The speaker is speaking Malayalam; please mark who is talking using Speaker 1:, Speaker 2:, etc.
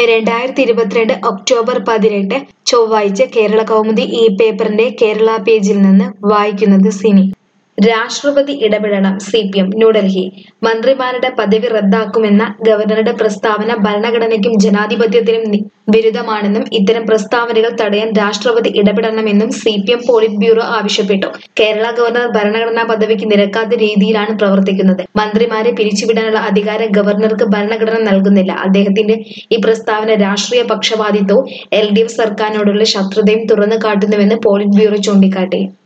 Speaker 1: രണ്ടായിരത്തി ഇരുപത്തിരണ്ട് ഒക്ടോബർ പതിനെട്ട് ചൊവ്വാഴ്ച കേരള കൗമുദി ഈ പേപ്പറിന്റെ കേരള പേജിൽ നിന്ന് വായിക്കുന്നത് സിനി രാഷ്ട്രപതി ഇടപെടണം സി പി എം ന്യൂഡൽഹി മന്ത്രിമാരുടെ പദവി റദ്ദാക്കുമെന്ന ഗവർണറുടെ പ്രസ്താവന ഭരണഘടനയ്ക്കും ജനാധിപത്യത്തിനും നി- വിരുദ്ധമാണെന്നും ഇത്തരം പ്രസ്താവനകൾ തടയാൻ രാഷ്ട്രപതി ഇടപെടണമെന്നും C P M polit bureau ആവശ്യപ്പെട്ടു കേരള ഗവർണർ ഭരണഘടനാ പദവിക്ക് നിരക്കാത്ത രീതിയിലാണ് പ്രവർത്തിക്കുന്നത് മന്ത്രിമാരെ പിരിച്ചുവിടാനുള്ള അധികാരം ഗവർണർക്ക് ഭരണഘടന നൽകുന്നില്ല അദ്ദേഹത്തിന്റെ ഈ പ്രസ്താവന രാഷ്ട്രീയ പക്ഷപാതിത്വവും എൽ ഡി എഫ് സർക്കാരിനോടുള്ള ശത്രുതയും തുറന്നു കാട്ടുന്നുവെന്ന് പോളിറ്റ് ബ്യൂറോ ചൂണ്ടിക്കാട്ടി